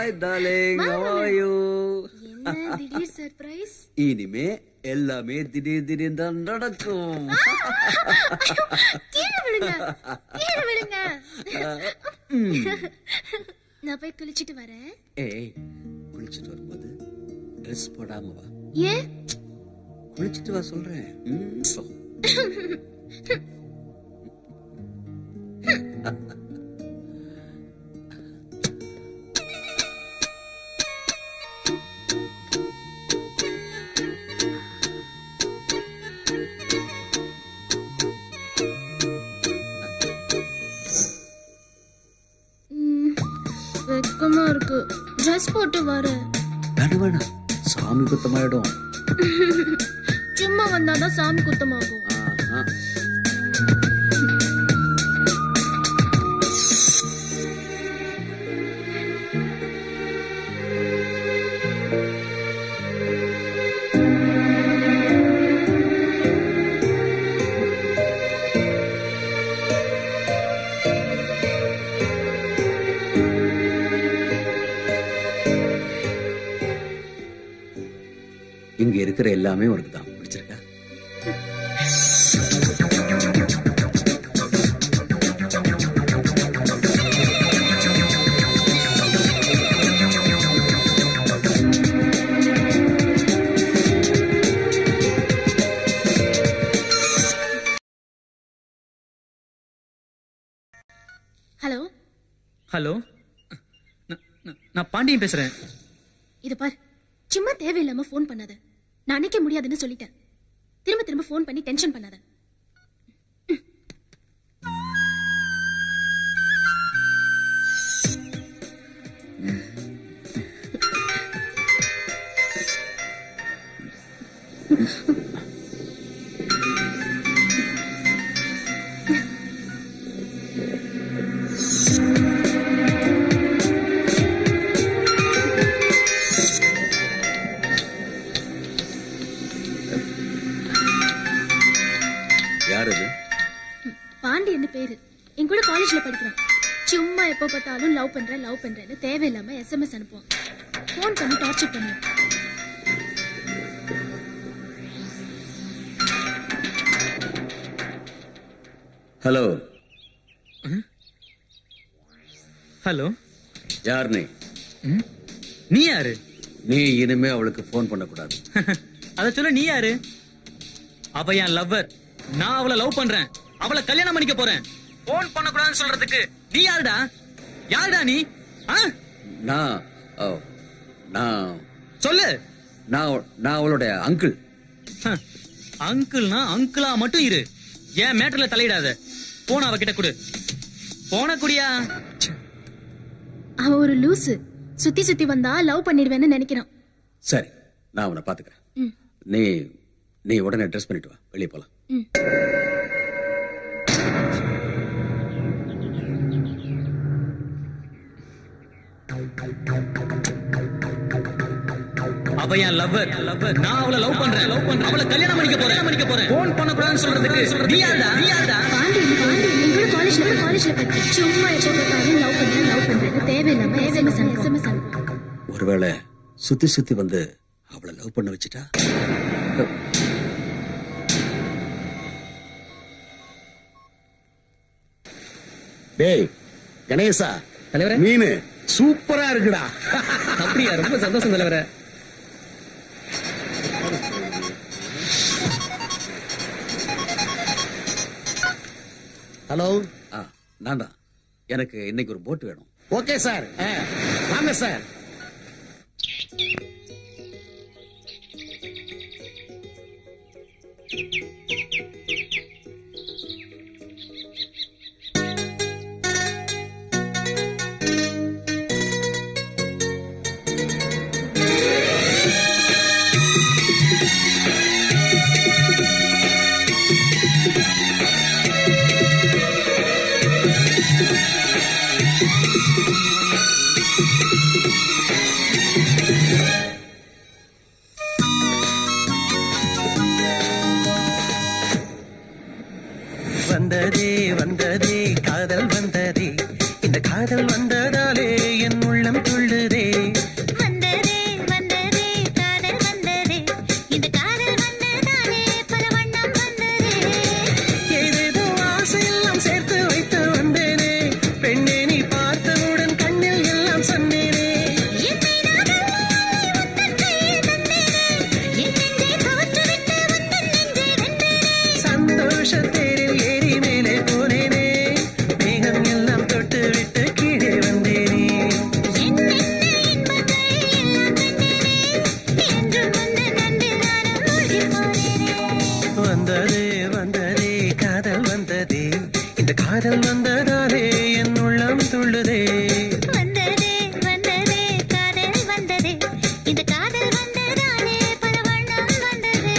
Hi darling how are you என்ன திடீர் surprise இனிமே எல்லாமே திடீர் திடீர் தான் நடக்கும் கீழே விழுங்க கீழே விழுங்க நான் போய் குளிச்சிட்டு வரேன் ஏய் குளிச்சிட்டு வரும்போது ட்ரெஸ் போடாம வா ஏன் குளிச்சிட்டு வா சொல்றேன் ம், போ. ம், வெக்கமா இருக்கு ட்ரெஸ் போட்டு வரேன் வேணாம் வேணாம் சாமி குத்தமாயிடும் சும்மா வந்தாதான் சாமி குத்தமாகும் ஆஹா. இங்க இருக்கிற எல்லாமே உனக்கு தான் பிடிச்சிருக்கா ஹலோ ஹலோ ந- ந- நான் பாண்டியன் பேசுறேன் இது பார் சும்மா தேவையில்லாம ஃபோன் பண்ணாத நான் அன்னைக்கே முடியாதுன்னு சொல்லிட்டேன் திரும்ப திரும்ப ஃபோன் பண்ணி டென்ஷன் பண்ணாத யார் அது பாண்டியன்னு பேரு என் கூட காலேஜ்ல படிக்கிறான் சும்மா எப்போ பார்த்தாலும் லவ் பண்றேன் லவ் பண்றேன்னு தேவையில்லாம எஸ்எம்எஸ் அனுப்புவான் ஃபோன் பண்ணி டார்ச்சர் பண்ணுவான் ஹலோ ஹலோ யார் நீ நீ யாரு நீ இனிமே அவளுக்கு ஃபோன் பண்ணக்கூடாது அத சொல்ல நீ யாரு அவ என் லவ்வர் நான் அவளை லவ் பண்றேன் அவளை கல்யாணம் பண்ணிக்க போறேன் போன் பண்ண கூடாதுன்னு சொல்றதுக்கு நீ யாருடா யாருடா நீ ஆ? நான் ஓ, நான் சொல்லு நான் நான் அவளுடைய அங்கிள் ஹ, அங்கிள்னா அங்கிளா மட்டும் இரு ஏன் மேட்டர்ல தலையிடாத போன அவ கிட்ட கொடு போன குடியா அவன் ஒரு லூசு சுத்தி சுத்தி வந்தா லவ் பண்ணிடுவேன்னு நினைக்கிறான் சரி நான் அவனை பாத்துக்கிறேன் ம். நீ நீ உடனே ட்ரெஸ் பண்ணிட்டு வா வெளியே போலாம் ம். அவ என் லவ்வர் லவ்வர் நான் அவளை லவ் பண்றேன் லவ் பண்றேன் அவளை கல்யாணம் பண்ணிக்க போறேன் பண்ணிக்க போறேன் போன் பண்ண கூடாதுன்னு சொல்றதுக்கு நீ யாருடா நீ யாருடா பாண்டியன் பாண்டியன் என் கூட காலேஜ்ல காலேஜ்ல படிக்கிறேன் சும்மா எப்போ பார்த்தாலும் லவ் பண்றேன் லவ் பண்றேன்னு தேவையில்லாம எஸ்எம்எஸ் எஸ்எம்எஸ் அனுப்புவான் ஒருவேளை சுத்தி சுத்தி வந்து அவளை லவ் பண்ண வச்சுட்டா டேய் கணேசா தலைவரே மீன் சூப்பரா இருக்குடா அப்படியா ரொம்ப சந்தோஷம் தலைவரே ஹலோ ஆ நான் தான் எனக்கு இன்னைக்கு ஒரு போட் வேணும் ஓகே சார் ஆ, வாங்க சார் வந்ததே வந்ததே காதல் வந்ததே இந்த காதல் வந்ததாலே என் உள்ளம் துள்ளுதே வந்ததே வந்ததே காதல் வந்ததே இந்த காதல் வந்ததாலே என் உள்ளம் துள்ளுதே வந்ததே வந்ததே காதல் வந்ததே இந்த காதல் வந்ததாலே பல வண்ணம் வந்ததே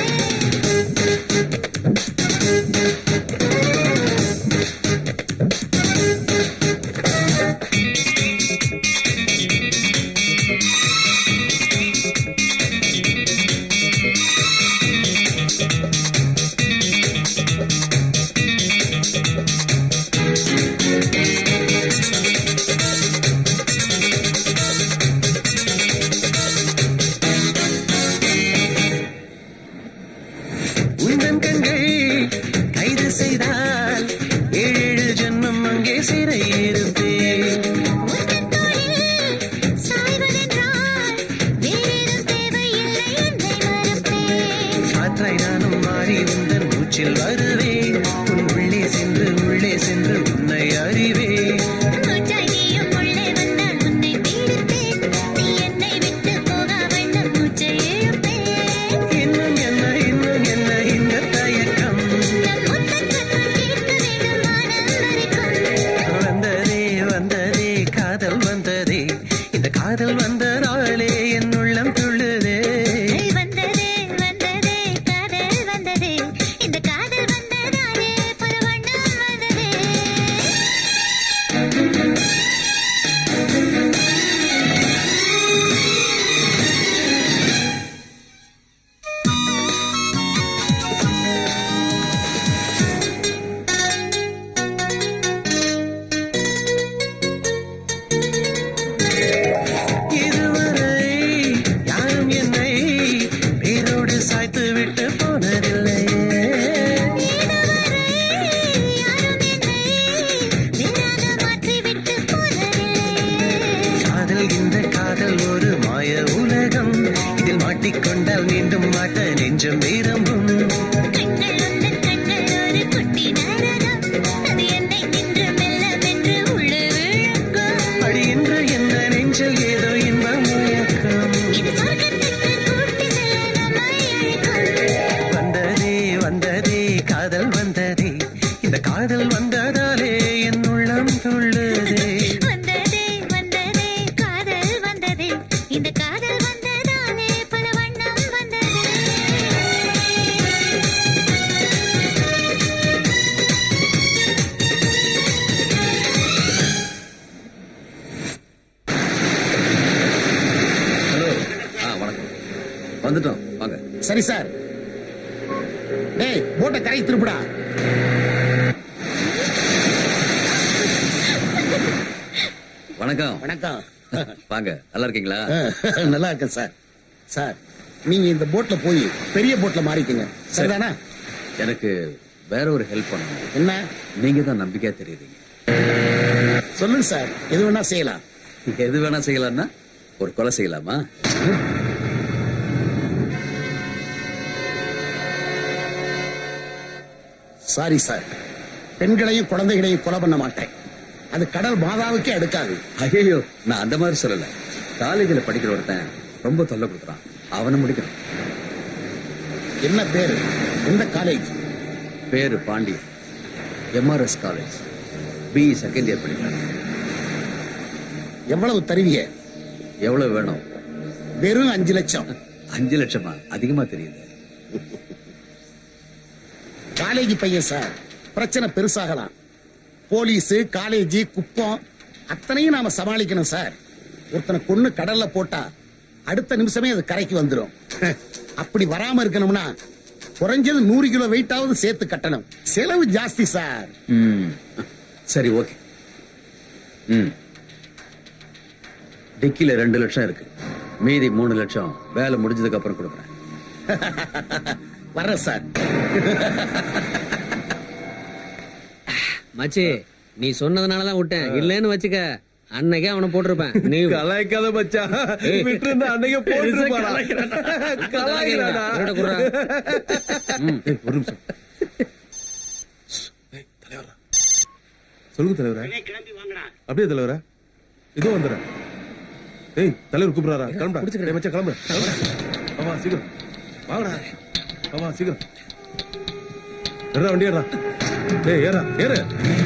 உந்தன் கண்கள் கைது செய்தால் ஏழு ஜென்மம் அங்கே சிறை இருப்பேன் உந்தன் தோளில் சாய்வதென்றால் வேறேதும் தேவையில்லை என்னை மறப்பேன் காற்றாய் நானும் மாறி உந்தன் மூச்சில் வருவேன் உன் உள்ளே சென்று உள்ளே சென்று உன்னை அறிவேன் மூச்சாய் நீயும் உள்ளே வந்தால் உன்னை பீடிப்பேன் நீ என்னை விட்டு போகா வண்ணம் மூச்சை இழுப்பேன் இன்னும் என்ன இன்னும் என்ன இந்த தயக்கம் நம் முத்தத்துக்குள் கேட்க வேண்டும் வானம் வரைக்கும் வந்ததே வந்ததே காதல் வந்ததே இந்த காதல் வந்ததாலே என் உள்ளம் துள்ளுதே வந்ததே வந்ததே காதல் வந்ததே இந்த காதல் வந்ததாலே பல வண்ணம் வந்ததே இதுவரை யாரும் என்னை வேரோடு சாய்த்து விட்டு போனதில்லையே யாரும் என்னை வேறாக மாற்றிவிட்டு போனதில்லையே காதல் இந்த காதல் ஒரு மாய உலகம் இதில் மாட்டிக்கொண்டால் மீண்டும் மாட்ட நெஞ்சம் விரும்பும் கண்கள் உந்தன் கண்கள் ஒரு குட்டி நரகம் அது என்னை தின்று மெல்ல வென்று உள்ளே விழுங்கும் அடி என்று எந்த நெஞ்சில் ஏதோ இன்பம் முயக்கம் இது சொர்க்கத்துக்கு கூட்டி செல்ல நம்மை அழைக்கும் வந்ததே வந்ததே காதல் வந்ததே இந்த காதல் வந்ததாலே என் உள்ளம் துள்ளுதே வந்ததே வந்ததே காதல் வந்ததே இந்த காதல் வந்ததாலே பல வண்ணம் வந்ததே ஹலோ ஆ வணக்கம் வந்துட்டோம் வாங்க சரி சார் டேய் போட்டை கரை திருப்புடா வணக்கம் வணக்கம் வாங்க நல்லா இருக்கீங்களா அஹ், நல்லா இருக்கேன் சார் சார் நீங்க இந்த போட்ல போய் பெரிய போட்ல மாறிக்கங்க சரிதானா எனக்கு வேற ஒரு ஹெல்ப் பண்ணணும் என்ன நீங்க தான் நம்பிக்கையா தெரியுறீங்க சொல்லுங்க சார் எது வேணா செய்யலாம் எது வேணா செய்யலாம்னா ஒரு கொலை செய்யலாமா சாரி சார் பெண்களையும் குழந்தைகளையும் கொலை பண்ண மாட்டேன் அது கடல் மாதாவுக்கே அடுக்காது ஐயோ நான் அந்த மாதிரி சொல்லல காலேஜ்ல படிக்கிற ஒருத்தன் ரொம்ப தொல்லை கொடுக்குறான் அவனை முடிக்கணும் என்ன பேரு எந்த காலேஜ் பேரு Pandian MRS college BE second year படிக்கிறேன் எவ்வளவு தருவிய எவ்வளவு வேணும் வெறும் அஞ்சு லட்சம் அஞ்சு லட்சமா அதிகமா தெரியுது காலேஜ் பையன் சார் பிரச்சனை பெருசாகலாம் போலீஸ் காலேஜ் குப்பம் அத்தனையும் நாம சமாளிக்கணும் சார் ஒருத்தனை கொன்னு கடல்ல போட்டா அடுத்த நிமிஷமே அது கரைக்கு வந்துடும் அப்படி வராம இருக்கணும்னா குறைஞ்சது நூறு கிலோ வெயிட்டாவது சேர்த்து கட்டணும் செலவு ஜாஸ்தி சார் ம். சரி ஓகே ம் டிக்கில ரெண்டு லட்சம் இருக்கு மீதி மூணு லட்சம் வேலை முடிஞ்சதுக்கு அப்புறம் கொடுக்குறேன் வர்றேன் சார் மச்சி நீ சொன்னதுனாலதான் விட்டேன் இல்லன்னு வச்சுக்க அன்னைக்கே அவனை போட்டிருப்பேன் நீ கலாய்க்காத மச்சான் ஏய். விட்டு இருந்தா அன்னைக்கு போட்டுருப்பாடா கலாய்க்கிறாடா. என்னடா குர்ரா? ம். ஏய், ஒரு நிமிஷம் ஏய், தலைவரா. சொல்லுங்க தலைவரா அப்படியே தலைவரா இதோ வந்துடுறேன் ஏய் தலைவர் கூப்பிடுறாரா கிளம்புடா டேய், மச்சான் கிளம்பு கிளம்புடா. ஆமா சீக்கிரம் வாங்கடா ஆமா சீக்கிரம் ஏறா வண்டி ஏறா டேய் ஏறா ஏறு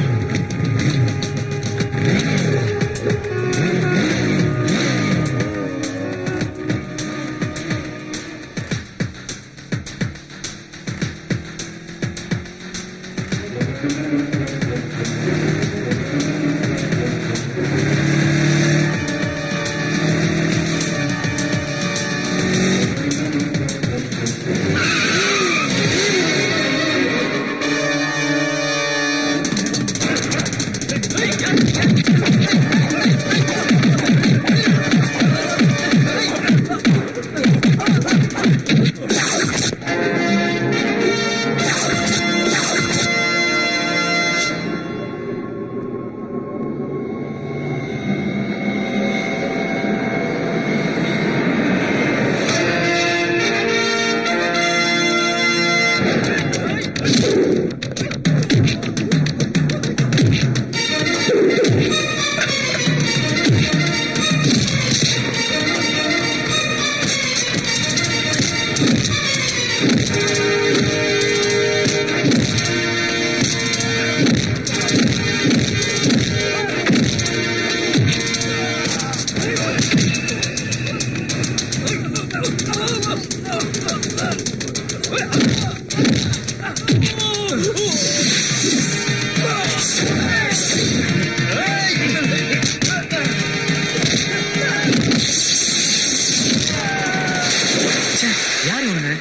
யார் இவனுங்க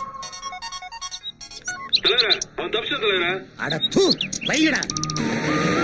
அட தூ வைங்கடா